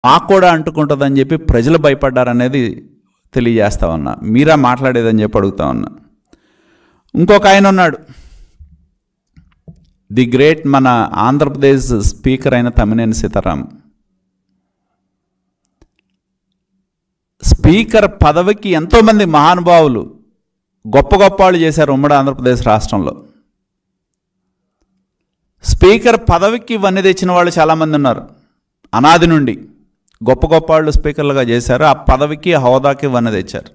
మాకు కూడా అంటుకుంటుందని చెప్పి ప్రజలు భయపడ్డారనేది తెలియజేస్తా ఉన్నా మీరా మాట్లాడేదని చెప్పి అడుగుతా ఉన్నా ఇంకొక ఆయన ఉన్నాడు ది గ్రేట్ మన ఆంధ్రప్రదేశ్ స్పీకర్ అయిన తమ్మినేని సీతారాం స్పీకర్ పదవికి ఎంతోమంది మహానుభావులు గొప్ప గొప్ప వాళ్ళు చేశారు ఉమ్మడి ఆంధ్రప్రదేశ్ రాష్ట్రంలో స్పీకర్ పదవికి ఇవన్నీ తెచ్చిన వాళ్ళు చాలామంది ఉన్నారు అనాది నుండి గొప్ప గొప్ప వాళ్ళు స్పీకర్లుగా చేశారు ఆ పదవికి హోదాకి ఇవన్నీ తెచ్చారు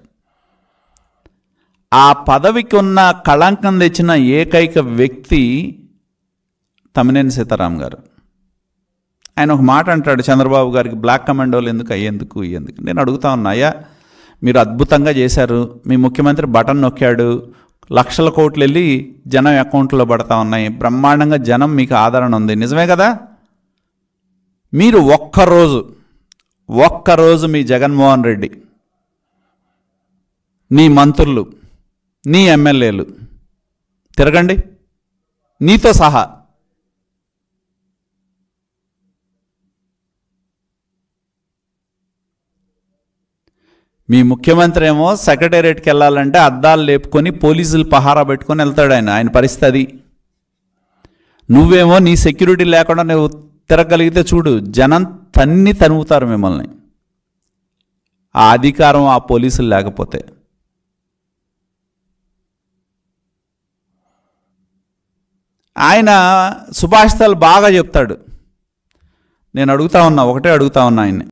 ఆ పదవికి ఉన్న కళంకం తెచ్చిన ఏకైక వ్యక్తి తమ్మినేని సీతారాం గారు ఆయన ఒక మాట అంటాడు చంద్రబాబు గారికి బ్లాక్ కమాండోలు ఎందుకు అయ్యేందుకు ఎందుకు నేను అడుగుతా ఉన్నా అయ్యా మీరు అద్భుతంగా చేశారు మీ ముఖ్యమంత్రి బటన్ నొక్కాడు లక్షల కోట్లు వెళ్ళి జనం అకౌంట్లో పడతా ఉన్నాయి బ్రహ్మాండంగా జనం మీకు ఆదరణ ఉంది నిజమే కదా మీరు ఒక్కరోజు ఒక్కరోజు మీ జగన్మోహన్ రెడ్డి నీ మంత్రులు నీ ఎమ్మెల్యేలు తిరగండి నీతో సహా మీ ముఖ్యమంత్రి ఏమో సెక్రటేరియట్కి వెళ్ళాలంటే అద్దాలు లేపుకొని పోలీసులు పహారా పెట్టుకొని వెళ్తాడు ఆయన ఆయన పరిస్థితి అది నువ్వేమో నీ సెక్యూరిటీ లేకుండా నువ్వు తిరగలిగితే చూడు జనం తన్ని తనుగుతారు మిమ్మల్ని ఆ అధికారం ఆ పోలీసులు లేకపోతే ఆయన సుభాషితాలు బాగా చెప్తాడు నేను అడుగుతా ఉన్నా ఒకటే అడుగుతా ఉన్నా ఆయన్ని